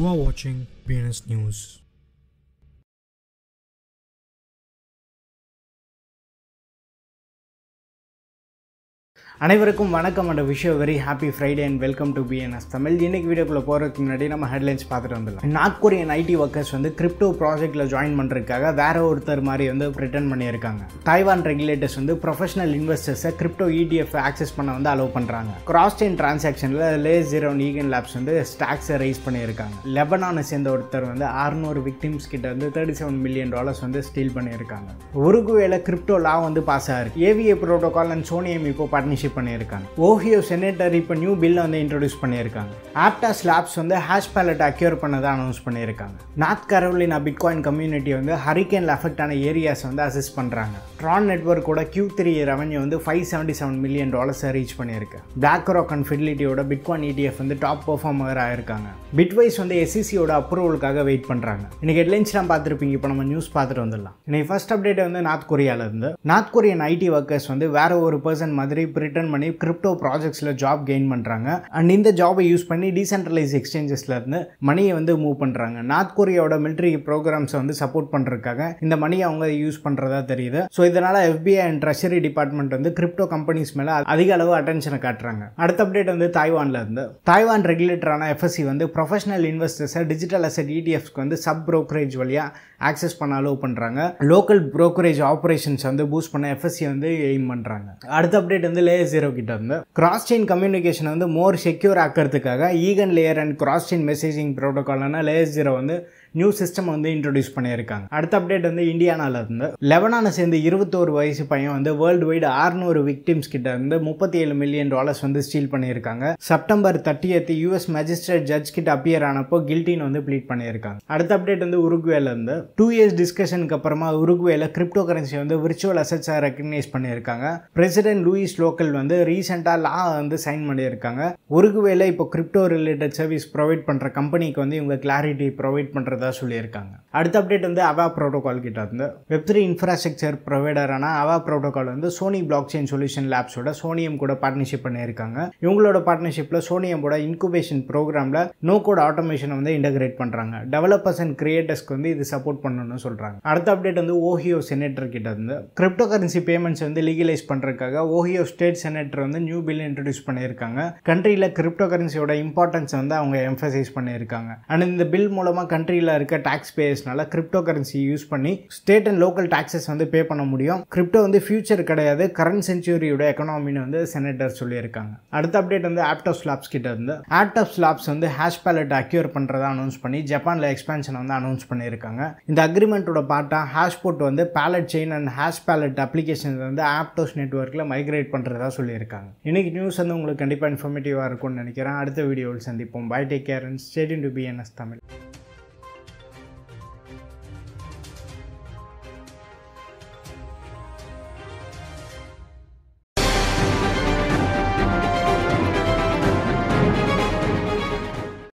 are watching BNS News. அனைவருக்கும் வணக்கம் and wish very happy Friday and welcome to BNS Tamil இன்னைக்கு வீடியோக்குள்ள போகிறதுக்கு முன்னாடி நம்ம ஹெட்லைன்ஸ் பார்த்துட்டு வந்துடலாம் நார்த் கொரியன் ஐடி ஒர்க்கர்ஸ் வந்து கிரிப்டோ ப்ராஜெக்ட்டில் ஜாயின் பண்ணுறதுக்காக வேற ஒருத்தர் மாதிரி வந்து ரிட்டர்ன் பண்ணியிருக்காங்க தாய்வான் ரெகுலேட்டர்ஸ் வந்து ப்ரொஃபஷனல் இன்வெஸ்டர்ஸை கிரிப்டோ இடிஎஃப் ஆக்சஸ் பண்ண வந்து அலோவ் பண்ணுறாங்க கிராஸ் செயின் டிரான்சாக்ஷனில் லே ஜீரோ ஈகன் லேப்ஸ் வந்து ஸ்டாக்ஸை ரைஸ் பண்ணியிருக்காங்க லெபனானை சேர்ந்த ஒருத்தர் வந்து அறுநூறு விக்டிம்ஸ் கிட்ட வந்து தேர்ட்டி செவன் மில்லியன் டாலர்ஸ் வந்து ஸ்டீல் பண்ணியிருக்காங்க உருகுவேல கிரிப்டோ லா வந்து பாஸ் ஆயிருக்கு ஏவிஏ ப்ரோட்டோகால் அண்ட் சோனியம் இப்போ பார்ட்னர்ஷிப் பண்ணியிருக்காங்க ஓஹியோ செனேட்டர் இப்போ நியூ பில்லை வந்து இன்ட்ரடியூஸ் பண்ணியிருக்காங்க ஆப்டாஸ் லேப்ஸ் வந்து ஹேஷ் பேலட் அக்யூர் பண்ணதை அனௌன்ஸ் பண்ணியிருக்காங்க நார்த் கரோலினா பிட்காயின் கம்யூனிட்டி வந்து ஹரிக்கேனில் அஃபெக்ட் ஆன ஏரியாஸ் வந்து அசஸ் பண்ணுறாங்க ட்ரான் நெட்ஒர்க்கோட கியூ த்ரீ ரெவன்யூ வந்து ஃபைவ் செவன்ட்டி செவன் மில்லியன் டாலர்ஸை ரீச் பண்ணியிருக்கு பிளாக் ராக் அண்ட் ஃபிடிலிட்டியோட பிட்காயின் இடிஎஃப் வந்து டாப் பெர்ஃபார்மர் ஆயிருக்காங்க பிட்வைஸ் வந்து எஸ்சிசியோட அப்ரூவலுக்காக வெயிட் பண்ணுறாங்க இன்னைக்கு ஹெட்லைன்ஸ்லாம் பார்த்துருப்பீங்க இப்போ நம்ம நியூஸ் பார்த்துட்டு வந்துடலாம் இன்னைக்கு ஃபர்ஸ்ட் அப்டேட் வந்து நார்த் கொரியால இருந்து நார்த் கொரியன் ஐடி ஒர்க்கர்ஸ் வந்து வேற ஒரு பர்சன் மாதிரி இப்போ ரிட்டர்ன் பண்ணி கிரிப்டோ ப்ராஜெக்ட்ஸில் ஜாப் கெயின் பண்ணுறாங்க அண்ட் இந்த ஜாபை யூஸ் பண்ணி டீசென்ட்ரலைஸ் எக்ஸ்சேஞ்சஸ்ல இருந்து மணியை வந்து மூவ் பண்ணுறாங்க நார்த் கொரியாவோட மிலிட்ரி ப்ரோக்ராம்ஸை வந்து சப்போர்ட் பண்ணுறதுக்காக இந்த மணியை அவங்க யூஸ் பண்ணுறதா தெரியுது ஸோ இதனால் எஃபிஐ அண்ட் ட்ரெஷரி டிபார்ட்மெண்ட் வந்து கிரிப்டோ கம்பெனிஸ் மேலே அதிக அளவு அட்டென்ஷனை காட்டுறாங்க அடுத்த அப்டேட் வந்து தாய்வான்ல இருந்து தாய்வான் ரெகுலேட்டரான எஃப்எஸ்சி வந்து ப்ரொஃபஷனல் இன்வெஸ்டர்ஸை டிஜிட்டல் அசெட் இடிஎஃப்ஸ்க்கு வந்து சப் ப்ரோக்கரேஜ் வழியாக ஆக்சஸ் பண்ண அலோவ் பண்ணுறாங்க லோக்கல் ப்ரோக்கரேஜ் ஆப்ரேஷன்ஸ் வந்து பூஸ்ட் பண்ண எஃப்எஸ்சி வந்து எய்ம் பண்ணுறாங்க அடுத்த அப்டேட் வந்து லேயர் ஜீரோ கிட்ட வந்து கிராஸ் செயின் கம்யூனிகேஷன் வந்து மோர் செக்யூர் ஆக்கிறதுக்காக Eigen layer and cross chain messaging ப்ரோட்டோகாலான லேயர் ஜீரோ வந்து நியூ சிஸ்டம் வந்து இன்ட்ரடியூஸ் பண்ணியிருக்காங்க அடுத்த அப்டேட் வந்து இந்தியானால இருந்து லெபனானை சேர்ந்து இருபத்தோரு வயசு பையன் வந்து வேர்ல்டு வைடு ஆறுநூறு விக்டிம்ஸ் கிட்ட இருந்து முப்பத்தி ஏழு மில்லியன் டாலர்ஸ் வந்து ஸ்டீல் பண்ணியிருக்காங்க September thirtieth US magistrate judge கிட்ட அப்பியர் ஆனப்போ கில்ட்டின்னு வந்து ப்ளீட் பண்ணியிருக்காங்க அடுத்த அப்டேட் வந்து உருகுவேல இருந்து டூ இயர்ஸ் டிஸ்கஷனுக்கு அப்புறமா உருகுவேல கிரிப்டோ கரன்சி வந்து விர்ச்சுவல் அசட்ஸை ரெக்கக்னைஸ் பண்ணியிருக்காங்க பிரசிடென்ட் லூயிஸ் லோக்கல் வந்து ரீசெண்டாக லா வந்து சைன் பண்ணியிருக்காங்க உருகுவேல இப்போ கிரிப்டோ ரிலேட்டட் சர்வீஸ் ப்ரொவைட் பண்ணுற கம்பெனிக்கு வந்து இவங்க கிளாரிட்டி ப்ரொவைட் பண்ணுறதா சொல்லியிருக்காங்க அடுத்த அப்டேட் வந்து அவா ப்ரோட்டோகால் கிட்ட இருந்து வெப் த்ரீ இன்ஃப்ராஸ்ட்ரக்சர் ப்ரொவைடரான அவா ப்ரோட்டோகால் வந்து சோனி பிளாக் செயின் சொல்யூஷன் லேப்ஸோட சோனியம் கூட பார்ட்னர்ஷிப் பண்ணியிருக்காங்க இவங்களோட பார்ட்னர்ஷிப்பில் சோனியமோட இன்குபேஷன் ப்ரோக்ராமில் நோ கோட் ஆட்டோமேஷனை வந்து இன்டகிரேட் பண்ணுறாங்க டெவலப்பர்ஸ் அண்ட் கிரியேட்டர்ஸ்க்கு வந்து இது சப்போர்ட் பண்ணணும்னு சொல்கிறாங்க அடுத்த அப்டேட் வந்து ஓஹியோ செனேட்டர் கிட்ட இருந்து கிரிப்டோ கரன்சி பேமெண்ட்ஸ் வந்து லீகலைஸ் பண்ணுறதுக்காக ஓஹியோ ஸ்டேட் செனேட்டர் வந்து நியூ பில் இன்ட்ரடியூஸ் பண்ணியிருக்காங்க கண்ட்ரியில் கிரிப்டோ கரன்சியோட இம்பார்ட்டன்ஸ் வந்து அவங்க எம்ஃபசைஸ் பண்ணியிருக்காங்க அண்ட் இந்த பில் மூலமாக கண்ட்ரியில் இருக்க டாக்ஸ் பேயர்ஸ்னால கிரிப்டோ கரன்சி யூஸ் பண்ணி ஸ்டேட் அண்ட் லோக்கல் டாக்ஸஸ் வந்து பே பண்ண முடியும் கிரிப்டோ வந்து ஃபியூச்சர் கிடையாது கரண்ட் செஞ்சுரியோட எக்கனாமின்னு வந்து செனேட்டர் சொல்லியிருக்காங்க அடுத்த அப்டேட் வந்து ஆப்டாப் ஸ்லாப்ஸ் கிட்ட இருந்து ஆப்டாப் ஸ்லாப்ஸ் வந்து ஹேஷ் பேலட் அக்யூர் பண்ணுறதா அனௌன்ஸ் பண்ணி ஜப்பானில் எக்ஸ்பேன்ஷன் வந்து அனௌன்ஸ் பண்ணியிருக்காங்க இந்த அக்ரிமெண்ட்டோட பார்ட்டாக ஹேஷ் போட் வந்து Palette chain and Hash Palette application வந்து ஆப்டோஸ் நெட்ஒர்க்கில் மைக்ரேட் பண்ணுறதா சொல்லியிருக்காங்க இன்னைக்கு நியூஸ் வந்து உங்களுக்கு கண்டிப்பாக இன்ஃபர்மேட்டிவாக இருக்கும்னு நினைக்கிறேன் அடுத்த வீடியோவில் சந்திப்போம் bye take care and stay tuned to BNS Tamil